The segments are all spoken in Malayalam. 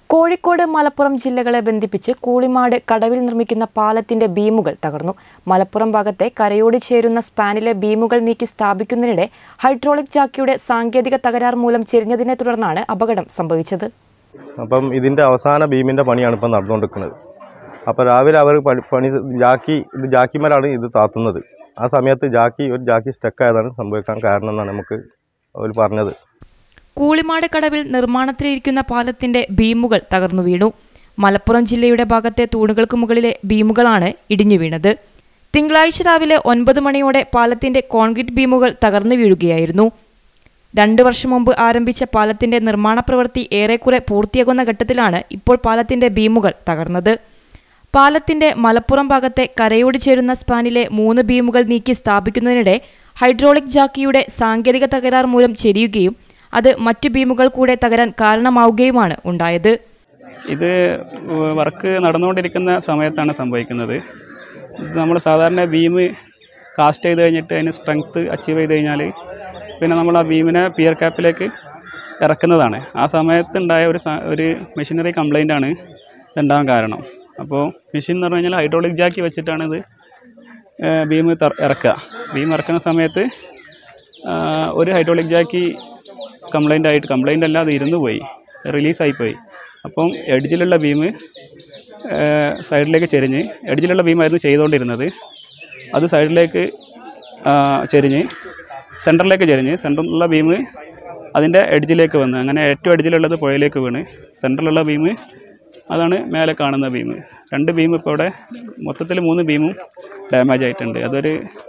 കോഴിക്കോട് മലപ്പുറം ജില്ലകളെ ബന്ധിപ്പിച്ച് കൂളിമാട് കടവിൽ നിർമ്മിക്കുന്ന പാലത്തിന്റെ ബീമുകൾ തകർന്നു മലപ്പുറം ഭാഗത്തെ കരയോട് ചേരുന്ന സ്പാനിലെ ബീമുകൾ നീക്കി സ്ഥാപിക്കുന്നതിനിടെ ഹൈഡ്രോളിക് ജാക്കിയുടെ സാങ്കേതിക തകരാർ മൂലം ചെരിഞ്ഞതിനെ തുടർന്നാണ് അപകടം സംഭവിച്ചത് അപ്പം ഇതിൻ്റെ അവസാന ബീമിൻ്റെ പണിയാണ് ഇപ്പം നടന്നുകൊണ്ടിരിക്കുന്നത് അപ്പോൾ രാവിലെ അവർ പണി പണി ജാക്കി ഇത് ജാക്കിമാരാണ് ഇത് താത്തുന്നത് ആ സമയത്ത് ജാക്കി ഒരു ജാക്കി സ്റ്റക്കായതാണ് സംഭവിക്കാൻ കാരണം എന്നാണ് നമുക്ക് അവർ പറഞ്ഞത് കൂളിമാട് കടവിൽ നിർമ്മാണത്തിലിരിക്കുന്ന പാലത്തിന്റെ ബീമുകൾ തകർന്നു വീണു മലപ്പുറം ജില്ലയുടെ ഭാഗത്തെ തൂണുകൾക്ക് മുകളിലെ ബീമുകളാണ് ഇടിഞ്ഞു വീണത് തിങ്കളാഴ്ച രാവിലെ ഒൻപത് മണിയോടെ പാലത്തിന്റെ കോൺക്രീറ്റ് ബീമുകൾ തകർന്നു വീഴുകയായിരുന്നു രണ്ടു വർഷം മുമ്പ് ആരംഭിച്ച പാലത്തിന്റെ നിർമ്മാണ പ്രവൃത്തി ഏറെക്കുറെ പൂർത്തിയാകുന്ന ഘട്ടത്തിലാണ് ഇപ്പോൾ പാലത്തിന്റെ ബീമുകൾ തകർന്നത് പാലത്തിന്റെ മലപ്പുറം ഭാഗത്തെ കരയോട് ചേരുന്ന സ്പാനിലെ മൂന്ന് ബീമുകൾ നീക്കി സ്ഥാപിക്കുന്നതിനിടെ ഹൈഡ്രോളിക് ജാക്കിയുടെ സാങ്കേതിക തകരാർ മൂലം ചെരിയുകയും അത് മറ്റു ബീമുകൾ കൂടെ തകരാൻ കാരണമാവുകയുമാണ് ഉണ്ടായത് ഇത് വർക്ക് നടന്നുകൊണ്ടിരിക്കുന്ന സമയത്താണ് സംഭവിക്കുന്നത് ഇത് നമ്മൾ സാധാരണ ബീം കാസ്റ്റ് ചെയ്ത് കഴിഞ്ഞിട്ട് അതിന് സ്ട്രെങ്ത്ത് അച്ചീവ് ചെയ്ത് കഴിഞ്ഞാൽ പിന്നെ നമ്മൾ ആ ബീമിനെ പിയർ ക്യാപ്പിലേക്ക് ഇറക്കുന്നതാണ് ആ സമയത്തുണ്ടായ ഒരു സ- ഒരു മെഷീനറി കംപ്ലൈൻ്റ് ആണ് ഇതുണ്ടാകാൻ കാരണം അപ്പോൾ മെഷീൻ എന്ന് പറഞ്ഞു കഴിഞ്ഞാൽ ഹൈഡ്രോളിക് ജാക്കി വെച്ചിട്ടാണ് ഇത് ബീം ഇറക്കുക ബീം ഇറക്കുന്ന സമയത്ത് ആ, ഒരു ഹൈഡ്രോളിക് ജാക്കി കംപ്ലൈൻ്റ് ആയിട്ട് കംപ്ലൈൻ്റ് അല്ല അത് ഇരുന്ന് പോയി റിലീസായിപ്പോയി അപ്പം എഡ്ജിലുള്ള ബീം സൈഡിലേക്ക് ചെരിഞ്ഞ് എഡ്ജിലുള്ള ബീമായിരുന്നു ചെയ്തുകൊണ്ടിരുന്നത് അത് സൈഡിലേക്ക് ആ, ചെരിഞ്ഞ് സെൻറ്ററിലേക്ക് ചെരിഞ്ഞ് സെൻറ്ററിലുള്ള ബീം അതിൻ്റെ എഡ്ജിലേക്ക് വന്ന് അങ്ങനെ ഏറ്റവും എഡ്ജിലുള്ളത് പുഴയിലേക്ക് വീണ് സെൻറ്ററിലുള്ള ബീം അതാണ് മേലെ കാണുന്ന ബീം രണ്ട് ബീം ഇപ്പോൾ ഇവിടെ മൊത്തത്തിൽ മൂന്ന് ബീമും ഡാമേജ് ആയിട്ടുണ്ട് അതൊരു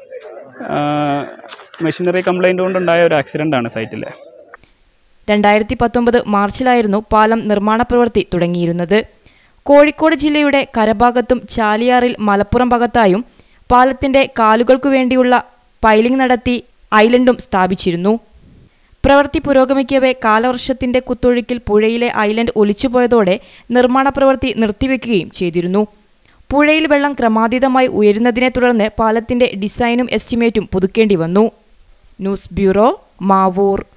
മെഷീനറി കംപ്ലൈൻറ്റ് കൊണ്ടുണ്ടായ ഒരു ആക്സിഡൻ്റ് ആണ് സൈറ്റിലെ രണ്ടായിരത്തി പത്തൊമ്പത് മാർച്ചിലായിരുന്നു പാലം നിർമ്മാണ പ്രവൃത്തി തുടങ്ങിയിരുന്നത് കോഴിക്കോട് ജില്ലയുടെ കരഭാഗത്തും ചാലിയാറിൽ മലപ്പുറം ഭാഗത്തായും പാലത്തിന്റെ കാലുകൾക്കു വേണ്ടിയുള്ള പൈലിംഗ് നടത്തി ഐലൻഡും സ്ഥാപിച്ചിരുന്നു പ്രവൃത്തി പുരോഗമിക്കവേ കാലവർഷത്തിന്റെ കുത്തൊഴുക്കിൽ പുഴയിലെ ഐലൻഡ് ഒലിച്ചുപോയതോടെ നിർമ്മാണ പ്രവൃത്തി നിർത്തിവെക്കുകയും ചെയ്തിരുന്നു പുഴയിൽ വെള്ളം ക്രമാതീതമായി ഉയരുന്നതിനെ തുടർന്ന് പാലത്തിന്റെ ഡിസൈനും എസ്റ്റിമേറ്റും പുതുക്കേണ്ടി വന്നു ന്യൂസ് ബ്യൂറോ മാവൂർ